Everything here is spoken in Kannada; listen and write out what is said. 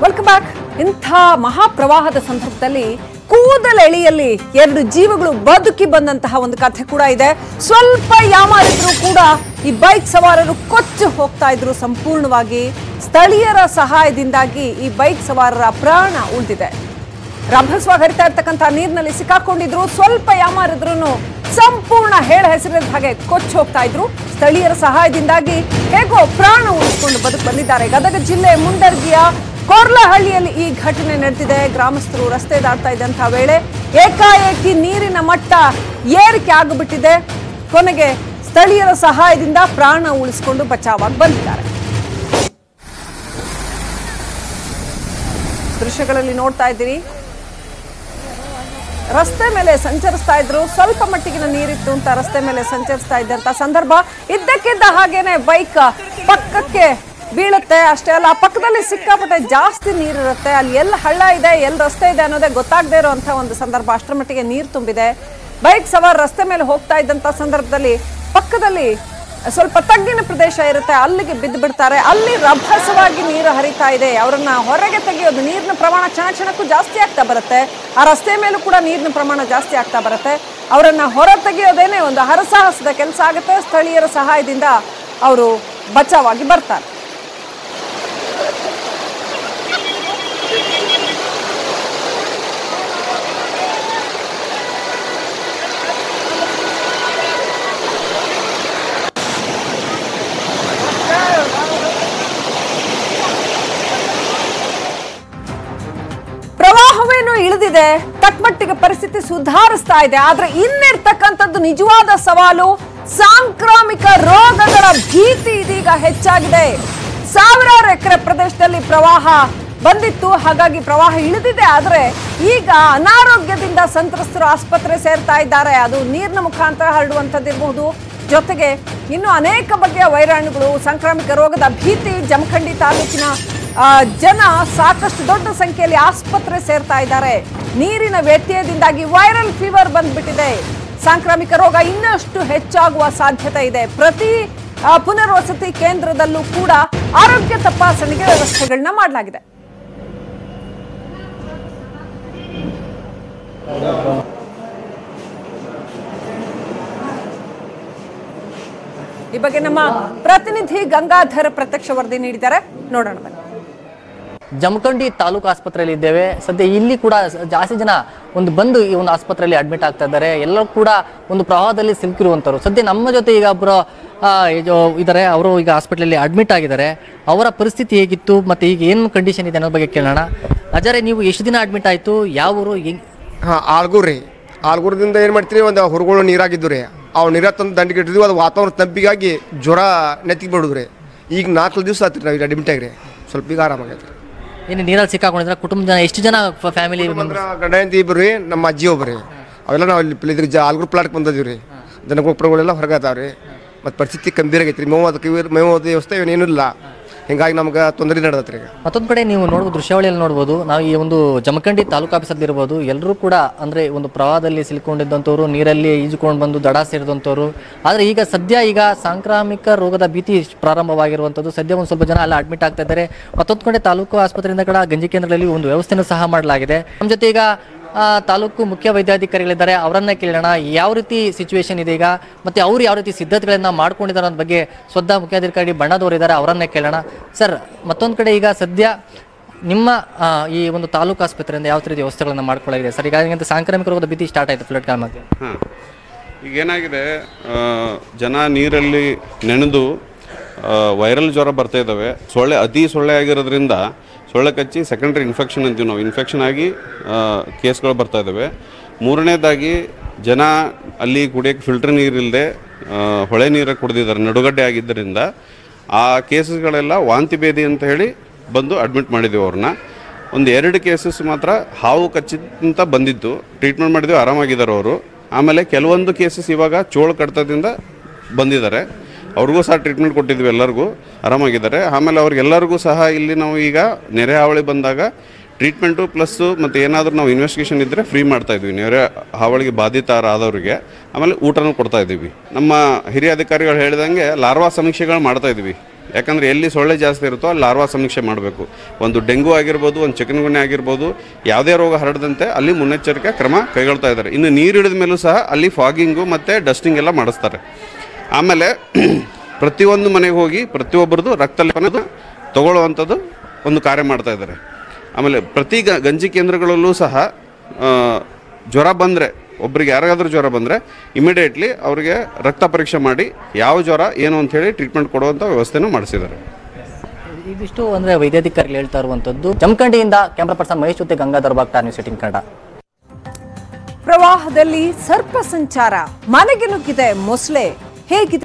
ವೆಲ್ಕಮ್ ಬ್ಯಾಕ್ ಇಂಥ ಮಹಾಪ್ರವಾಹದ ಸಂದರ್ಭದಲ್ಲಿ ಕೂದಲೆಳೆಯಲ್ಲಿ ಎರಡು ಜೀವಗಳು ಬದುಕಿ ಬಂದಂತಹ ಒಂದು ಕಥೆ ಕೂಡ ಇದೆ ಸ್ವಲ್ಪ ಯಾಮಾರಿದ್ರು ಕೂಡ ಈ ಬೈಕ್ ಸವಾರರು ಕೊಚ್ಚಿ ಹೋಗ್ತಾ ಇದ್ರು ಸಂಪೂರ್ಣವಾಗಿ ಸ್ಥಳೀಯರ ಸಹಾಯದಿಂದಾಗಿ ಈ ಬೈಕ್ ಸವಾರರ ಪ್ರಾಣ ಉಳಿದಿದೆ ರಭಸವಾಗಿ ಹರಿತಾ ಇರ್ತಕ್ಕಂಥ ನೀರಿನಲ್ಲಿ ಸಿಕ್ಕಾಕೊಂಡಿದ್ರು ಸ್ವಲ್ಪ ಯಾಮಾರಿದ್ರು ಸಂಪೂರ್ಣ ಹೇಳ ಹೆಸರಿದ ಹಾಗೆ ಕೊಚ್ಚಿ ಹೋಗ್ತಾ ಇದ್ರು ಸ್ಥಳೀಯರ ಸಹಾಯದಿಂದಾಗಿ ಹೇಗೋ ಪ್ರಾಣ ಉಳಿಸಿಕೊಂಡು ಬದುಕು ಬಂದಿದ್ದಾರೆ ಗದಗ ಜಿಲ್ಲೆ ಮುಂಡರ್ಗಿಯ ಕೊರ್ಲಹಳ್ಳಿಯಲ್ಲಿ ಈ ಘಟನೆ ನಡೆದಿದೆ ಗ್ರಾಮಸ್ಥರು ರಸ್ತೆ ದಾಟ್ತಾ ಇದ್ದಂತಹ ವೇಳೆ ಏಕಾಏಕಿ ನೀರಿನ ಮಟ್ಟ ಏರಿಕೆ ಆಗಿಬಿಟ್ಟಿದೆ ಕೊನೆಗೆ ಸ್ಥಳೀಯರ ಸಹಾಯದಿಂದ ಪ್ರಾಣ ಉಳಿಸಿಕೊಂಡು ಬಚಾವಾಗಿ ಬಂದಿದ್ದಾರೆ ದೃಶ್ಯಗಳಲ್ಲಿ ನೋಡ್ತಾ ಇದ್ದೀರಿ ರಸ್ತೆ ಮೇಲೆ ಸಂಚರಿಸ್ತಾ ಇದ್ರು ಸ್ವಲ್ಪ ಮಟ್ಟಿಗಿನ ನೀರಿತ್ತು ಅಂತ ರಸ್ತೆ ಮೇಲೆ ಸಂಚರಿಸ್ತಾ ಇದ್ದಂತ ಸಂದರ್ಭ ಇದ್ದಕ್ಕಿದ್ದ ಹಾಗೇನೆ ಬೈಕ್ ಪಕ್ಕಕ್ಕೆ ಬೀಳುತ್ತೆ ಅಷ್ಟೇ ಅಲ್ಲ ಪಕ್ಕದಲ್ಲಿ ಸಿಕ್ಕಾಪಟ್ಟೆ ಜಾಸ್ತಿ ನೀರಿರುತ್ತೆ ಅಲ್ಲಿ ಎಲ್ಲಿ ಹಳ್ಳ ಇದೆ ಎಲ್ಲಿ ರಸ್ತೆ ಇದೆ ಅನ್ನೋದೇ ಗೊತ್ತಾಗದೇ ಇರುವಂತ ಒಂದು ಸಂದರ್ಭ ಅಷ್ಟರ ಮಟ್ಟಿಗೆ ನೀರು ತುಂಬಿದೆ ಬೈಕ್ ಸವಾರ್ ರಸ್ತೆ ಮೇಲೆ ಹೋಗ್ತಾ ಇದ್ದಂತ ಸಂದರ್ಭದಲ್ಲಿ ಪಕ್ಕದಲ್ಲಿ ಸ್ವಲ್ಪ ತಗ್ಗಿನ ಪ್ರದೇಶ ಇರುತ್ತೆ ಅಲ್ಲಿಗೆ ಬಿದ್ದು ಬಿಡ್ತಾರೆ ಅಲ್ಲಿ ರಭಸವಾಗಿ ನೀರು ಹರಿತಾ ಇದೆ ಅವರನ್ನ ಹೊರಗೆ ತೆಗೆಯೋದು ನೀರಿನ ಪ್ರಮಾಣ ಕ್ಷಣ ಕ್ಷಣಕ್ಕೂ ಜಾಸ್ತಿ ಆಗ್ತಾ ಬರುತ್ತೆ ಆ ರಸ್ತೆ ಮೇಲೂ ಕೂಡ ನೀರಿನ ಪ್ರಮಾಣ ಜಾಸ್ತಿ ಆಗ್ತಾ ಬರುತ್ತೆ ಅವರನ್ನ ಹೊರ ತೆಗೆಯೋದೇನೆ ಒಂದು ಹರಸಾಹಸದ ಕೆಲಸ ಆಗುತ್ತೆ ಸ್ಥಳೀಯರ ಸಹಾಯದಿಂದ ಅವರು ಬಚಾವಾಗಿ ಬರ್ತಾರೆ ಪ್ರವಾಹವೇನು ಇಳಿದಿದೆ ತಕ್ಕಮಟ್ಟಿಗೆ ಪರಿಸ್ಥಿತಿ ಸುಧಾರಿಸ್ತಾ ಇದೆ ಆದ್ರೆ ಇನ್ನಿರ್ತಕ್ಕಂಥದ್ದು ನಿಜವಾದ ಸವಾಲು ಸಾಂಕ್ರಾಮಿಕ ರೋಗಗಳ ಭೀತಿ ಇದೀಗ ಹೆಚ್ಚಾಗಿದೆ ಸಾವಿರಾರು ಎಕರೆ ಪ್ರದೇಶದಲ್ಲಿ ಪ್ರವಾಹ ಬಂದಿತ್ತು ಹಾಗಾಗಿ ಪ್ರವಾಹ ಇಳಿದಿದೆ ಆದ್ರೆ ಈಗ ಅನಾರೋಗ್ಯದಿಂದ ಸಂತ್ರಸ್ತರು ಆಸ್ಪತ್ರೆ ಸೇರ್ತಾ ಇದ್ದಾರೆ ಅದು ನೀರಿನ ಮುಖಾಂತರ ಹರಡುವಂಥದ್ದಿರಬಹುದು ಜೊತೆಗೆ ಇನ್ನು ಅನೇಕ ಬಗೆಯ ವೈರಾಣುಗಳು ಸಾಂಕ್ರಾಮಿಕ ರೋಗದ ಭೀತಿ ಜಮಖಂಡಿ ತಾಲೂಕಿನ ಆ, ಜನ ಸಾಕಷ್ಟು ದೊಡ್ಡ ಸಂಖ್ಯೆಯಲ್ಲಿ ಆಸ್ಪತ್ರೆ ಸೇರ್ತಾ ಇದ್ದಾರೆ ನೀರಿನ ವ್ಯತ್ಯಯದಿಂದಾಗಿ ವೈರಲ್ ಫೀವರ್ ಬಂದ್ಬಿಟ್ಟಿದೆ ಸಾಂಕ್ರಾಮಿಕ ರೋಗ ಇನ್ನಷ್ಟು ಹೆಚ್ಚಾಗುವ ಸಾಧ್ಯತೆ ಇದೆ ಪ್ರತಿ ಆ, ಪುನರ್ವಸತಿ ಕೇಂದ್ರದಲ್ಲೂ ಕೂಡ ಆರೋಗ್ಯ ತಪಾಸಣೆಗೆ ವ್ಯವಸ್ಥೆಗಳನ್ನ ಮಾಡಲಾಗಿದೆ ಈ ಬಗ್ಗೆ ನಮ್ಮ ಪ್ರತಿನಿಧಿ ಗಂಗಾಧರ್ ಪ್ರತ್ಯಕ್ಷ ವರದಿ ನೀಡಿದ್ದಾರೆ ನೋಡೋಣ ಬನ್ನಿ ಜಮಖಂಡಿ ತಾಲೂಕು ಆಸ್ಪತ್ರೆಯಲ್ಲಿ ಇದ್ದೇವೆ ಸದ್ಯ ಇಲ್ಲಿ ಕೂಡ ಸ- ಜಾಸ್ತಿ ಜನ ಒಂದು ಬಂದು ಈ ಒಂದು ಆಸ್ಪತ್ರೆಯಲ್ಲಿ ಅಡ್ಮಿಟ್ ಆಗ್ತಾ ಇದ್ದಾರೆ ಎಲ್ಲರೂ ಕೂಡ ಒಂದು ಪ್ರವಾಹದಲ್ಲಿ ಸಿಲುಕಿರುವಂತರು ಸದ್ಯ ನಮ್ಮ ಜೊತೆ ಈಗ ಒಬ್ಬರು ಇದ್ದಾರೆ ಅವರು ಈಗ ಹಾಸ್ಪಿಟ್ಲಲ್ಲಿ ಅಡ್ಮಿಟ್ ಆಗಿದ್ದಾರೆ ಅವರ ಪರಿಸ್ಥಿತಿ ಹೇಗಿತ್ತು ಮತ್ತೆ ಈಗ ಏನು ಕಂಡೀಷನ್ ಇದೆ ಅನ್ನೋ ಬಗ್ಗೆ ಕೇಳೋಣ ಅಜರೆ ನೀವು ಎಷ್ಟು ದಿನ ಅಡ್ಮಿಟ್ ಆಯ್ತು ಯಾವ ಊರು ಹೆಂಗ್ ಹಾಂ ಆಳ್ಗೂರು ರೀ ಆಳ್ಗೂರದಿಂದ ಏನು ಮಾಡ್ತೀರಿ ಒಂದು ಹೊರಗಳು ನೀರಾಗಿದ್ದು ರೀ ಅವು ನೀರ ತಂದು ದಂಡಿಗೆ ಇಟ್ಟಿದ್ವಿ ಅದು ವಾತಾವರಣ ತಂಪಿಗಾಗಿ ಜ್ವರ ನೆತ್ತಿಗೆ ಬಿಡುದು ರೀ ಈಗ ನಾಲ್ಕು ದಿವಸ ಆತ್ರಿ ನಾವು ಈಗ ಅಡ್ಮಿಟ್ ಆಗಿರಿ ಸ್ವಲ್ಪ ಈಗ ಆರಾಮಾಗೈತೆ ರೀ ಏನು ನೀರಲ್ಲಿ ಸಿಕ್ಕಾಕೊಂಡಿದ್ರೆ ಕುಟುಂಬ ಜನ ಎಷ್ಟು ಜನ ಫ್ಯಾಮಿಲಿ ಅಂದ್ರೆ ಗಂಡ ಹೆಂಡತಿ ಇಬ್ಬರು ರೀ ನಮ್ಮ ಅಜ್ಜಿ ಒಬ್ಬರು ರೀ ಅವೆಲ್ಲ ನಾವು ಇಲ್ಲಿ ಪ್ಲ- ಇದ್ರಿಗೆ ಜ ಆಲ್ಗೂರು ಪ್ಲಾಟ್ಗೆ ಬಂದಿದ್ದೀವಿ ರೀ ದನಗೊಬ್ಬರಗಳೆಲ್ಲ ಹೊರಗೆ ಅದಾವ ರೀ ಮತ್ತು ಪರಿಸ್ಥಿತಿ ಗಂಭೀರ ಆಗೈತೆ ರೀ ಮೇವು ಅದಕ್ಕೆ ಮೇವು ಅದು ವ್ಯವಸ್ಥೆ ಏನೇನೂ ಇಲ್ಲ ಹಿಂಗಾಗಿ ನಮ್ಗೆ ತೊಂದರೆ ನಡೆದತ್ರಿ ಈಗ ಮತ್ತೊಂದು ಕಡೆ ನೀವು ನೋಡ್ಬೋದು ದೃಶ್ಯಾವಳಿಯಲ್ಲಿ ನೋಡ್ಬೋದು ನಾವು ಈ ಒಂದು ಜಮಖಂಡಿ ತಾಲೂಕು ಆಫೀಸಲ್ಲಿ ಇರ್ಬೋದು ಎಲ್ಲರೂ ಕೂಡ ಅಂದರೆ ಒಂದು ಪ್ರವಾಹದಲ್ಲಿ ಸಿಲುಕೊಂಡಿದ್ದಂಥವ್ರು ನೀರಲ್ಲಿ ಈಜುಕೊಂಡು ಬಂದು ದಡ ಸೇರಿದಂಥವ್ರು ಆದರೆ ಈಗ ಸದ್ಯ ಈಗ ಸಾಂಕ್ರಾಮಿಕ ರೋಗದ ಭೀತಿ ಪ್ರಾರಂಭವಾಗಿರುವಂಥದ್ದು ಸದ್ಯ ಒಂದು ಸ್ವಲ್ಪ ಜನ ಅಲ್ಲಿ ಅಡ್ಮಿಟ್ ಆಗ್ತಾ ಇದ್ದಾರೆ ಮತ್ತೊಂದು ಕಡೆ ತಾಲೂಕು ಆಸ್ಪತ್ರೆಯಿಂದ ಕೂಡ ಗಂಜಿ ಕೇಂದ್ರದಲ್ಲಿ ಒಂದು ವ್ಯವಸ್ಥೆನೂ ಸಹ ಮಾಡಲಾಗಿದೆ ನಮ್ಮ ಜೊತೆ ಈಗ ಆ, ತಾಲೂಕು ಮುಖ್ಯ ವೈದ್ಯಾಧಿಕಾರಿಗಳಿದ್ದಾರೆ ಅವರನ್ನ ಕೇಳೋಣ ಯಾವ ರೀತಿ ಸಿಚುವೇಶನ್ ಇದೆ ಈಗ ಮತ್ತೆ ಅವ್ರು ಯಾವ ರೀತಿ ಸಿದ್ಧತೆಗಳನ್ನ ಮಾಡ್ಕೊಂಡಿದ್ದಾರೆ ಅನ್ನೋದ್ರ ಬಗ್ಗೆ ಸ್ವತಃ ಮುಖ್ಯಾಧಿಕಾರಿ ಬಣ್ಣದವರು ಇದ್ದಾರೆ ಅವರನ್ನೇ ಕೇಳೋಣ ಸರ್ ಮತ್ತೊಂದು ಕಡೆ ಈಗ ಸದ್ಯ ನಿಮ್ಮ ಆ, ಈ ಒಂದು ತಾಲೂಕು ಆಸ್ಪತ್ರೆಯಿಂದ ಯಾವ ರೀತಿ ವ್ಯವಸ್ಥೆಗಳನ್ನ ಮಾಡ್ಕೊಳ್ಳಾಗಿದೆ ಸರ್ ಈಗ ಸಾಂಕ್ರಾಮಿಕ ರೋಗದ ಭೀತಿ ಸ್ಟಾರ್ಟ್ ಆಯಿತು ಫ್ಲಡ್ ಕಾಲ್ ಮಧ್ಯೆ ಹಾಂ ಈಗ ಏನಾಗಿದೆ ಆ, ಜನ ನೀರಲ್ಲಿ ನೆನೆದು ವೈರಲ್ ಜ್ವರ ಬರ್ತಾ ಇದ್ದಾವೆ ಸೊಳ್ಳೆ ಅತಿ ಸೊಳ್ಳೆ ಆಗಿರೋದ್ರಿಂದ ಸೊಳ್ಳೆ ಕಚ್ಚಿ ಸೆಕೆಂಡ್ರಿ ಇನ್ಫೆಕ್ಷನ್ ಅಂತೀವಿ ನಾವು ಇನ್ಫೆಕ್ಷನ್ ಆಗಿ ಆ, ಕೇಸ್ಗಳು ಬರ್ತಾ ಇದ್ದಾವೆ ಮೂರನೇದಾಗಿ ಜನ ಅಲ್ಲಿ ಕುಡಿಯೋಕ್ಕೆ ಫಿಲ್ಟರ್ ನೀರಿಲ್ಲದೆ ಹೊಳೆ ನೀರು ಕುಡಿದಿದ್ದಾರೆ ನಡುಗಡ್ಡೆ ಆಗಿದ್ದರಿಂದ ಆ ಕೇಸಸ್ಗಳೆಲ್ಲ ವಾಂತಿ ಭೇದಿ ಅಂತ ಹೇಳಿ ಬಂದು ಅಡ್ಮಿಟ್ ಮಾಡಿದ್ದೀವಿ ಅವ್ರನ್ನ ಒಂದು ಎರಡು ಕೇಸಸ್ ಮಾತ್ರ ಹಾವು ಕಚ್ಚಿದಂತ ಬಂದಿತ್ತು ಟ್ರೀಟ್ಮೆಂಟ್ ಮಾಡಿದ್ವಿ ಆರಾಮಾಗಿದ್ದಾರೆ ಅವರು ಆಮೇಲೆ ಕೆಲವೊಂದು ಕೇಸಸ್ ಇವಾಗ ಚೋಳು ಕಡ್ತದಿಂದ ಬಂದಿದ್ದಾರೆ ಅವ್ರಿಗೂ ಸಹ ಟ್ರೀಟ್ಮೆಂಟ್ ಕೊಟ್ಟಿದ್ವಿ ಎಲ್ಲರಿಗೂ ಆರಾಮಾಗಿದ್ದಾರೆ ಆಮೇಲೆ ಅವ್ರಿಗೆಲ್ಲರಿಗೂ ಸಹ ಇಲ್ಲಿ ನಾವು ಈಗ ನೆರೆ ಹಾವಳಿ ಬಂದಾಗ ಟ್ರೀಟ್ಮೆಂಟು ಪ್ಲಸ್ಸು ಮತ್ತು ಏನಾದರೂ ನಾವು ಇನ್ವೆಸ್ಟಿಗೇಷನ್ ಇದ್ದರೆ ಫ್ರೀ ಮಾಡ್ತಾ ಇದ್ವಿ ನೆರೆ ಹಾವಳಿಗೆ ಬಾಧಿತರಾದವರಿಗೆ ಆಮೇಲೆ ಊಟನೂ ಕೊಡ್ತಾ ಇದ್ದೀವಿ ನಮ್ಮ ಹಿರಿಯ ಅಧಿಕಾರಿಗಳು ಹೇಳಿದಂಗೆ ಲಾರ್ವಾ ಸಮೀಕ್ಷೆಗಳು ಮಾಡ್ತಾ ಇದ್ವಿ ಯಾಕಂದರೆ ಎಲ್ಲಿ ಸೊಳ್ಳೆ ಜಾಸ್ತಿ ಇರುತ್ತೋ ಅಲ್ಲಿ ಲಾರ್ವಾ ಸಮೀಕ್ಷೆ ಮಾಡಬೇಕು ಒಂದು ಡೆಂಗು ಆಗಿರ್ಬೋದು ಒಂದು ಚಿಕನ್ಗುನ್ಯ ಆಗಿರ್ಬೋದು ಯಾವುದೇ ರೋಗ ಹರಡದಂತೆ ಅಲ್ಲಿ ಮುನ್ನೆಚ್ಚರಿಕೆ ಕ್ರಮ ಕೈಗೊಳ್ತಾ ಇದ್ದಾರೆ ಇನ್ನು ನೀರು ಹಿಡಿದ ಮೇಲೂ ಸಹ ಅಲ್ಲಿ ಫಾಗಿಂಗು ಮತ್ತು ಡಸ್ಟಿಂಗ್ ಎಲ್ಲ ಮಾಡಿಸ್ತಾರೆ ಆಮೇಲೆ ಪ್ರತಿಯೊಂದು ಮನೆಗೆ ಹೋಗಿ ಪ್ರತಿಯೊಬ್ಬರದು ರಕ್ತ ಲೇಪನ ತಗೊಳ್ಳುವಂಥದ್ದು ಒಂದು ಕಾರ್ಯ ಮಾಡ್ತಾ ಇದ್ದಾರೆ ಆಮೇಲೆ ಪ್ರತಿ ಗ ಗಂಜಿ ಕೇಂದ್ರಗಳಲ್ಲೂ ಸಹ ಆ, ಜ್ವರ ಬಂದರೆ ಒಬ್ರಿಗೆ ಯಾರಿಗಾದ್ರೂ ಜ್ವರ ಬಂದರೆ ಇಮಿಡಿಯೇಟ್ಲಿ ಅವರಿಗೆ ರಕ್ತ ಪರೀಕ್ಷೆ ಮಾಡಿ ಯಾವ ಜ್ವರ ಏನು ಅಂಥೇಳಿ ಟ್ರೀಟ್ಮೆಂಟ್ ಕೊಡುವಂಥ ವ್ಯವಸ್ಥೆನೂ ಮಾಡಿಸಿದ್ದಾರೆ ಇದಿಷ್ಟು ಅಂದ್ರೆ ವೈದ್ಯಾಧಿಕಾರಿಗಳು ಹೇಳ್ತಾ ಇರುವಂತದ್ದು ಜಮಖಂಡಿಯಿಂದ ಕ್ಯಾಮ್ರಾ ಪರ್ಸನ್ ಮಹೇಶ್ ಜೊತೆ ಗಂಗಾಧರ್ ಬಾಗ್ತಾ ನ್ಯೂಸ್ ಏಟಿನ್ ಕನ್ನಡ ಪ್ರವಾಹದಲ್ಲಿ ಸರ್ಪ ಸಂಚಾರ ಮನೆಗೆ ನುಗ್ಗಿದೆ ಮೊಸಳೆ ಹೇಗಿದೆ